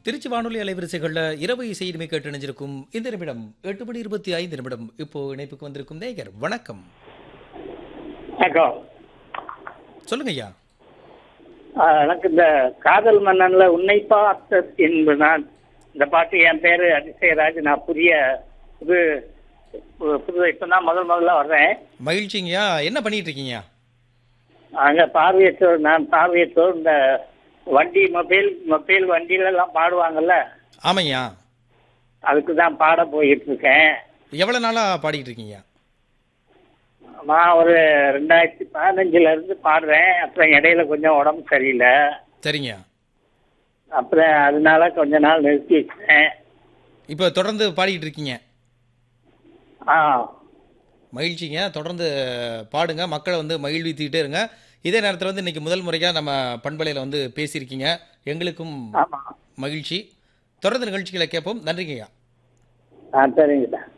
திருச்சி வானொலி அலைவரிசைகளில் இரவு இசை இனிமை கேட்டு இணைஞ்சிருக்கும் இந்த நிமிடம் எட்டு மணி இருபத்தி ஐந்து நிமிடம் இப்போ இணைப்புக்கு வந்திருக்கும் நேயர் வணக்கம் வணக்கம் சொல்லுங்க ஐயா ஆ, எனக்கு இந்த காதல் மன்னன்ல உன்னை பார்த்த என்பது நான் இந்த பாட்டு என் பேரு அதிசயராஜ் நான் புதிய புது பு- புது இப்பதான் முதல் முதல்ல வர்றேன் மகிழ்ச்சிங்கய்யா என்ன பண்ணிட்டு இருக்கீங்க அங்க பார்வையற்றோர் நான் பார்வையற்றோர் இந்த வண்டி மொபைல் மொபைல் வண்டியில எல்லாம் பாடுவாங்கல்ல ஆமையா அதுக்கு தான் பாட போயிட்டு இருக்கேன் எவ்வளவு நாளா பாடிட்டு இருக்கீங்க நான் ஒரு ரெண்டாயிரத்தி பதினஞ்சுல இருந்து பாடுறேன் அப்புறம் இடையில கொஞ்சம் உடம்பு சரியில்லை சரிங்க அப்புறம் அதனால கொஞ்ச நாள் நிறுத்தி வச்சேன் இப்போ தொடர்ந்து பாடிட்டு இருக்கீங்க ஆ மகிழ்ச்சிங்க தொடர்ந்து பாடுங்க மக்களை வந்து மகிழ்வித்துக்கிட்டே இருங்க இதே நேரத்தில் வந்து இன்னைக்கு முதல் முறையாக நம்ம பண்பலையில் வந்து பேசியிருக்கீங்க எங்களுக்கும் ஆமா மகிழ்ச்சி தொடர்ந்து நிகழ்ச்சிகளை கேட்போம் நன்றிங்கய்யா ஆ சரிங்க சார்